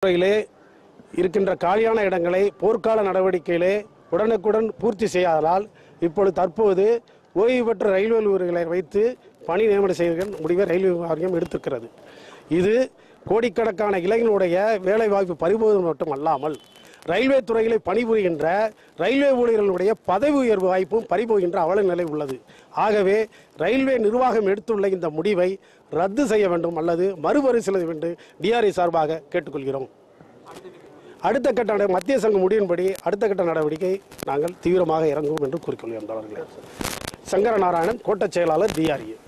துறையிலே இருக்கின்ற காலியான இடங்களை போர்க்கால நடவடிக்கையிலே உடனுக்குடன் பூர்த்தி செய்யாததால் இப்பொழுது தற்போது ஓய்வு பெற்ற ரயில்வே ஊழியர்களை வைத்து பணி நியமனம் செய்கிற முடிவை ரயில்வே வாரியம் எடுத்திருக்கிறது இது கோடிக்கணக்கான இளைஞர்களுடைய வேலைவாய்ப்பு பறிபோவது மட்டும் அல்லாமல் ரயில்வே துறையிலே பணிபுரிகின்ற ரயில்வே ஊழியர்களுடைய பதவி உயர்வு வாய்ப்பும் பறிபோகின்ற அவல நிலை உள்ளது ஆகவே ரயில்வே நிர்வாகம் எடுத்துள்ள இந்த முடிவை ரத்து செய்ய வேண்டும் அல்லது மறுபரிசீலனை வேண்டும் டிஆர்ஐ சார்பாக கேட்டுக்கொள்கிறோம் அடுத்த கட்ட நட- மத்திய சங்கம் முடிவின்படி அடுத்த கட்ட நடவடிக்கை நாங்கள் தீவிரமாக இறங்குவோம் என்று கூறிக்கொள்கிறோம் தோழர்களே சங்கர நாராயணன் கோட்டச் செயலாளர் டிஆர்இ